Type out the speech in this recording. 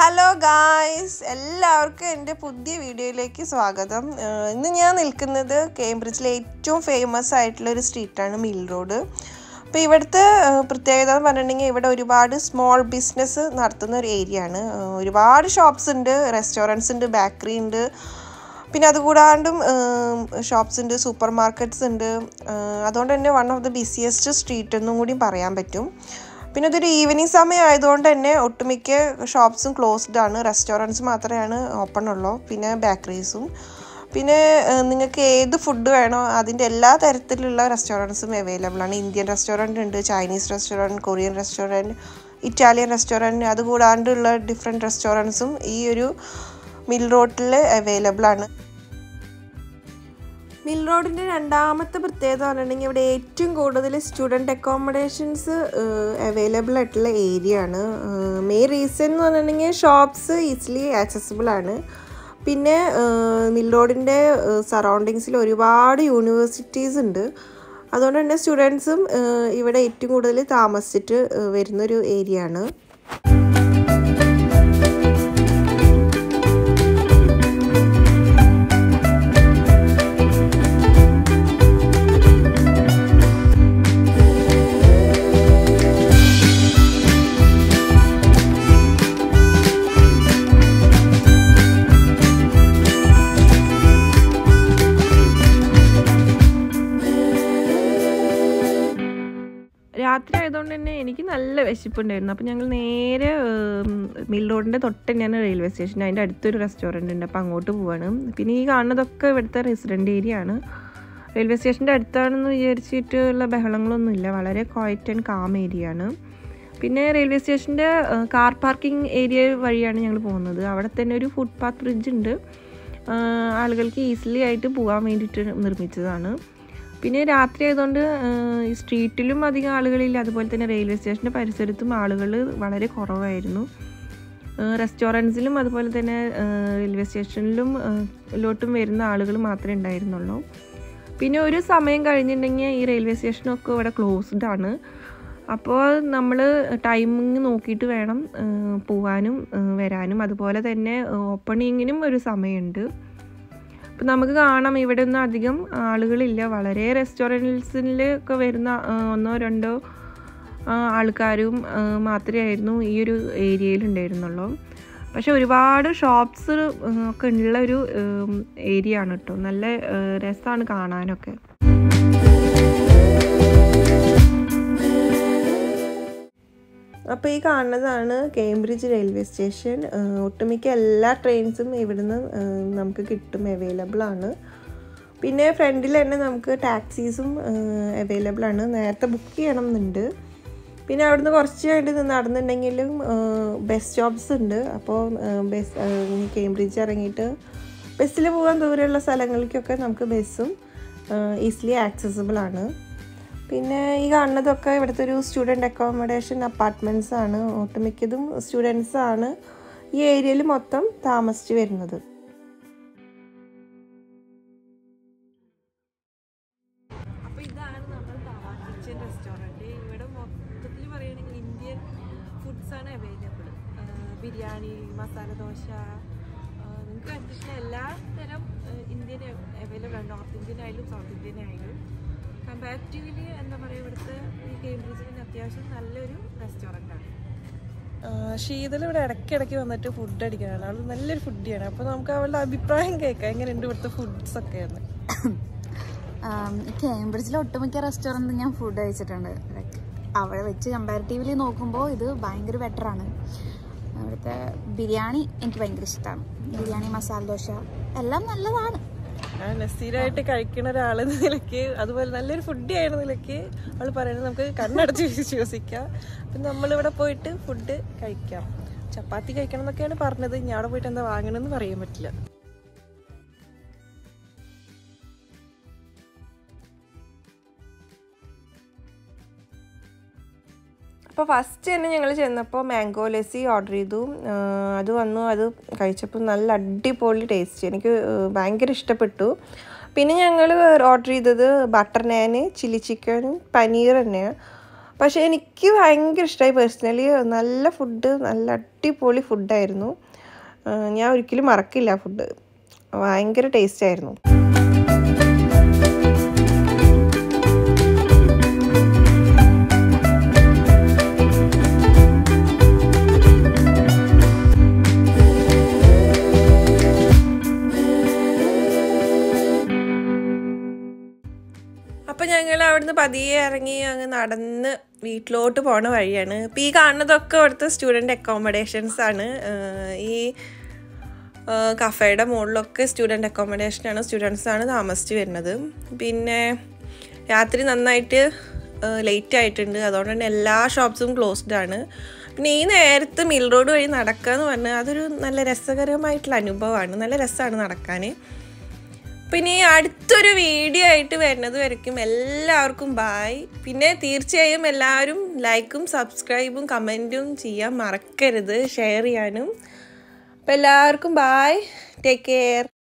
hello guys എല്ലാവർക്കും എൻ്റെ പുതിയ വീഡിയോയിലേക്ക് സ്വാഗതം ഏഹ് ഇന്ന് ഞാൻ നിൽക്കുന്നത് കേംബ്രിഡ്ജിലെ ഏറ്റവും ഫേമസ് ആയിട്ടുള്ള ഒരു സ്ട്രീറ്റാണ് മിൽ റോഡ് അപ്പോൾ ഇവിടുത്തെ ഏഹ് പ്രത്യേകത എന്ന് പറഞ്ഞിട്ടുണ്ടെങ്കിൽ ഇവിടെ ഒരുപാട് സ്മോൾ ബിസിനസ് നടത്തുന്ന ഒരു ഏരിയ ആണ് ഏഹ് ഒരുപാട് ഷോപ്സ് ഉണ്ട് റെസ്റ്റോറൻറ്റ്സ് ഉണ്ട് ബേക്കറി ഉണ്ട് പിന്നെ അതുകൂടാണ്ടും ഷോപ്സ് ഉണ്ട് സൂപ്പർ മാർക്കറ്റ്സ് ഉണ്ട് ഏഹ് അതുകൊണ്ട് തന്നെ one of the busiest street എന്നും കൂടി പറയാൻ പറ്റും പിന്നെ ഇതൊരു ഈവനിങ് സമയം ആയതുകൊണ്ട് തന്നെ ഒട്ടുമിക്ക ഷോപ്സും ക്ലോസ്ഡ് ആണ് റെസ്റ്റോറൻറ്റ്സ് മാത്രമാണ് ഓപ്പൺ ഉള്ളൂ പിന്നെ ബേക്കറീസും പിന്നെ ഏഹ് നിങ്ങൾക്ക് ഏത് ഫുഡ് വേണോ അതിൻ്റെ എല്ലാ തരത്തിലുള്ള റെസ്റ്റോറൻറ്റ്സും അവൈലബിൾ ആണ് ഇന്ത്യൻ റെസ്റ്റോറൻറ്റ് ഉണ്ട് Chinese restaurant Korean restaurant Italian restaurant അതുകൂടാണ്ടുള്ള ഡിഫറെൻറ്റ് റെസ്റ്റോറൻറ്റ്സും ഈ ഒരു മിൽ റോഡിൽ അവൈലബിൾ ആണ് മിൽ റോഡിൻ്റെ രണ്ടാമത്തെ പ്രത്യേകത എന്ന് പറഞ്ഞിട്ടുണ്ടെങ്കിൽ ഇവിടെ ഏറ്റവും കൂടുതൽ സ്റ്റുഡൻറ്റ് അക്കോമഡേഷൻസ് അവൈലബിൾ ആയിട്ടുള്ള ഏരിയ ആണ് മെയിൻ റീസൺ എന്ന് പറഞ്ഞിട്ടുണ്ടെങ്കിൽ ഷോപ്സ് ഈസിലി ആക്സസിബിൾ ആണ് പിന്നെ മിൽ റോഡിൻ്റെ സറൗണ്ടിങ്സിൽ ഒരുപാട് യൂണിവേഴ്സിറ്റീസ് ഉണ്ട് അതുകൊണ്ട് തന്നെ സ്റ്റുഡൻസും ഇവിടെ ഏറ്റവും കൂടുതൽ താമസിച്ചിട്ട് ഏഹ് വരുന്നൊരു ഏരിയ ആണ് രാത്രി ആയതുകൊണ്ട് തന്നെ എനിക്ക് നല്ല വിശപ്പുണ്ടായിരുന്നു അപ്പോൾ ഞങ്ങൾ നേരെ മിൽ റോഡിൻ്റെ തൊട്ട് തന്നെയാണ് റെയിൽവേ സ്റ്റേഷൻ അതിൻ്റെ അടുത്തൊരു റെസ്റ്റോറൻറ്റ് ഉണ്ട് അപ്പോൾ അങ്ങോട്ട് പോവാണ് പിന്നെ ഈ കാണുന്നതൊക്കെ ഇവിടുത്തെ റെസിഡൻ്റ് ഏരിയ ആണ് റെയിൽവേ സ്റ്റേഷൻ്റെ അടുത്താണെന്ന് വിചാരിച്ചിട്ടുള്ള ബഹളങ്ങളൊന്നുമില്ല വളരെ ക്വയറ്റ് ആൻഡ് കാം ഏരിയ ആണ് പിന്നെ റെയിൽവേ സ്റ്റേഷൻ്റെ കാർ പാർക്കിംഗ് ഏരിയ വഴിയാണ് ഞങ്ങൾ പോകുന്നത് അവിടെ തന്നെ ഒരു ഫുട്പാത്ത് ബ്രിഡ്ജ് ഉണ്ട് ആ, ആളുകൾക്ക് ഈസിലി ആയിട്ട് പോകാൻ വേണ്ടിയിട്ട് നിർമ്മിച്ചതാണ് പിന്നെ രാത്രി ആയതുകൊണ്ട് ആഹ്, ഈ സ്ട്രീറ്റിലും അധികം ആളുകളില്ല അതുപോലെ തന്നെ റെയിൽവേ സ്റ്റേഷൻ്റെ പരിസരത്തും ആളുകൾ വളരെ കുറവായിരുന്നു റെസ്റ്റോറൻറ്റ്സിലും അതുപോലെ തന്നെ ആഹ്, റെയിൽവേ സ്റ്റേഷനിലും ആഹ്, ലോട്ടും വരുന്ന ആളുകൾ മാത്രമേ ഉണ്ടായിരുന്നുള്ളൂ പിന്നെ ഒരു സമയം കഴിഞ്ഞിട്ടുണ്ടെങ്കിൽ ഈ റെയിൽവേ സ്റ്റേഷനൊക്കെ ഇവിടെ ക്ലോസ്ഡ് ആണ് അപ്പോൾ നമ്മൾ ടൈമിങ് നോക്കിയിട്ട് വേണം ആഹ്, പോവാനും ആഹ്, വരാനും അതുപോലെ തന്നെ ഓപ്പണിങ്ങിനും ഒരു സമയമുണ്ട് അപ്പം നമുക്ക് കാണാം ഇവിടെ ഒന്നും അധികം ആളുകളില്ല വളരെ റെസ്റ്റോറൻറ്റ്സിൽ ഒക്കെ വരുന്ന ആ, ഒന്നോ രണ്ടോ ആ, ആൾക്കാരും ആ, മാത്രമേ ആയിരുന്നു ഈ ഒരു ഏരിയയിൽ ഉണ്ടായിരുന്നുള്ളൂ പക്ഷെ ഒരുപാട് ഷോപ്സ് ഒക്കെ ഉള്ള ഒരു ഏരിയ ആണ് കേട്ടോ നല്ല രസമാണ് കാണാനൊക്കെ അപ്പോൾ ഈ കാണുന്നതാണ് കേംബ്രിഡ്ജ് റെയിൽവേ സ്റ്റേഷൻ ഏഹ് ഒട്ടുമിക്ക എല്ലാ ട്രെയിൻസും ഇവിടുന്ന് ഏഹ് നമുക്ക് കിട്ടും അവൈലബിൾ ആണ് പിന്നെ ഫ്രണ്ടിൽ തന്നെ നമുക്ക് ടാക്സീസും അവൈലബിൾ ആണ് നേരത്തെ ബുക്ക് ചെയ്യണം എന്നുണ്ട് പിന്നെ അവിടുന്ന് കുറച്ച് കഴിഞ്ഞിട്ട് നടന്നിട്ടുണ്ടെങ്കിലും ബസ് സ്റ്റോപ്സ് ഉണ്ട് അപ്പോൾ ബസ് കേംബ്രിഡ്ജ് ഇറങ്ങിയിട്ട് ബസ്സിൽ പോകാൻ ദൂരെയുള്ള സ്ഥലങ്ങളിലേക്കൊക്കെ നമുക്ക് ബസ്സും ഈസിലി ആക്സസിബിൾ ആണ് പിന്നെ ഈ കാണുന്നതൊക്കെ ഇവിടുത്തെ ഒരു സ്റ്റുഡൻറ്റ് അക്കോമഡേഷൻ അപ്പാർട്ട്മെൻറ്റ്സ് ആണ് ഒട്ടുമിക്കതും സ്റ്റുഡൻസ് ആണ് ഈ ഏരിയയിൽ മൊത്തം താമസിച്ച് വരുന്നത് അപ്പോൾ ഇതാണ് നമ്മൾ തവ കിച്ചൻ റെസ്റ്റോറൻറ്റ് ഇവിടെ മൊത്തത്തിൽ പറയുകയാണെങ്കിൽ ഇന്ത്യൻ ഫുഡ്സ് ആണ് അവൈലബിൾ ബിരിയാണി മസാല ദോശ നിങ്ങൾക്ക് കണ്ടിട്ടുള്ള എല്ലാ തരം ഇന്ത്യൻ അവൈലബിൾ ആണ് നോർത്ത് ഇന്ത്യൻ ആയാലും സൗത്ത് ഇന്ത്യൻ ആയാലും കമ്പാരിറ്റീവ്ലി എന്താ പറയുക ഇവിടുത്തെ ഈ കേംബ്രിഡ്ജിന് അത്യാവശ്യം നല്ലൊരു റെസ്റ്റോറൻ്റ് ആണ് ശീതൽ ഇവിടെ ഇടയ്ക്കിടയ്ക്ക് വന്നിട്ട് ഫുഡ് അടിക്കാനാണ് അവൾ നല്ലൊരു ഫുഡിയാണ് അപ്പോൾ നമുക്ക് അവളുടെ അഭിപ്രായം കേൾക്കാം എങ്ങനെയുണ്ട് ഇവിടുത്തെ ഫുഡ്സ് ഒക്കെ എന്ന് കേംബ്രിഡ്ജിലെ ഒട്ടുമിക്ക റെസ്റ്റോറൻറ്റ് ഞാൻ ഫുഡ് കഴിച്ചിട്ടുണ്ട് ലൈക്ക് അവിടെ വെച്ച് കമ്പാരിറ്റീവ്ലി നോക്കുമ്പോൾ ഇത് ഭയങ്കര ബെറ്ററാണ് അവിടുത്തെ ബിരിയാണി എനിക്ക് ഭയങ്കര ഇഷ്ടമാണ് ബിരിയാണി മസാല ദോശ എല്ലാം നല്ലതാണ് ഞാൻ സ്ഥിരമായിട്ട് കഴിക്കുന്ന ഒരാളെന്ന നിലയ്ക്ക് അതുപോലെ നല്ലൊരു ഫുഡി ആയിരുന്ന നിലയ്ക്ക് അവൾ പറയുന്നത് നമുക്ക് കണ്ണടച്ച് വിശ്വസിക്കാം അപ്പം നമ്മളിവിടെ പോയിട്ട് ഫുഡ് കഴിക്കാം ചപ്പാത്തി കഴിക്കണം എന്നൊക്കെയാണ് പറഞ്ഞത് ഞാൻ അവിടെ പോയിട്ട് എന്താ വാങ്ങണമെന്ന് പറയാൻ പറ്റില്ല അപ്പോൾ ഫസ്റ്റ് തന്നെ ഞങ്ങൾ ചെന്നപ്പോൾ മാംഗോ ലസ്സി ഓർഡർ ചെയ്തു ആ, അത് വന്നു അത് കഴിച്ചപ്പോൾ നല്ല അടിപൊളി ടേസ്റ്റ് എനിക്ക് ആ, ഭയങ്കര ഇഷ്ടപ്പെട്ടു പിന്നെ ഞങ്ങൾ ഓർഡർ ചെയ്തത് ബട്ടർ നാന് ചില്ലി ചിക്കനും പനീർ തന്നെയാണ് പക്ഷേ എനിക്ക് ഭയങ്കര ഇഷ്ടമായി പേഴ്സണലി നല്ല ഫുഡ് നല്ല അടിപൊളി ഫുഡായിരുന്നു ഞാൻ ഒരിക്കലും മറക്കില്ല ഫുഡ് ഭയങ്കര ടേസ്റ്റ് ആയിരുന്നു അപ്പം ഞങ്ങൾ അവിടുന്ന് പതിയെ ഇറങ്ങി അങ്ങ് നടന്ന് വീട്ടിലോട്ട് പോണ വഴിയാണ് ഇപ്പം ഈ കാണുന്നതൊക്കെ അവിടുത്തെ സ്റ്റുഡൻറ്റ് അക്കോമഡേഷൻസ് ആണ് ഏഹ് ഈ ഏഹ് കഫേയുടെ മുകളിലൊക്കെ സ്റ്റുഡൻറ്റ് അക്കോമഡേഷനാണ് സ്റ്റുഡൻസാണ് താമസിച്ച് വരുന്നത് പിന്നെ രാത്രി നന്നായിട്ട് ലേറ്റ് ആയിട്ടുണ്ട് അതുകൊണ്ട് തന്നെ എല്ലാ ഷോപ്സും ക്ലോസ്ഡ് ആണ് പിന്നെ ഈ നേരത്ത് മിൽ റോഡ് വഴി നടക്കുക എന്ന് പറഞ്ഞാൽ അതൊരു നല്ല രസകരമായിട്ടുള്ള അനുഭവമാണ് നല്ല രസമാണ് നടക്കാൻ പിന്നെ ഈ അടുത്തൊരു വീഡിയോ ആയിട്ട് വരുന്നത് വരയ്ക്കും എല്ലാവർക്കും ബായ് പിന്നെ തീർച്ചയായും എല്ലാവരും ലൈക്കും സബ്സ്ക്രൈബും കമൻറ്റും ചെയ്യാൻ മറക്കരുത് ഷെയർ ചെയ്യാനും അപ്പോൾ എല്ലാവർക്കും ബായ് ടേക്ക് കെയർ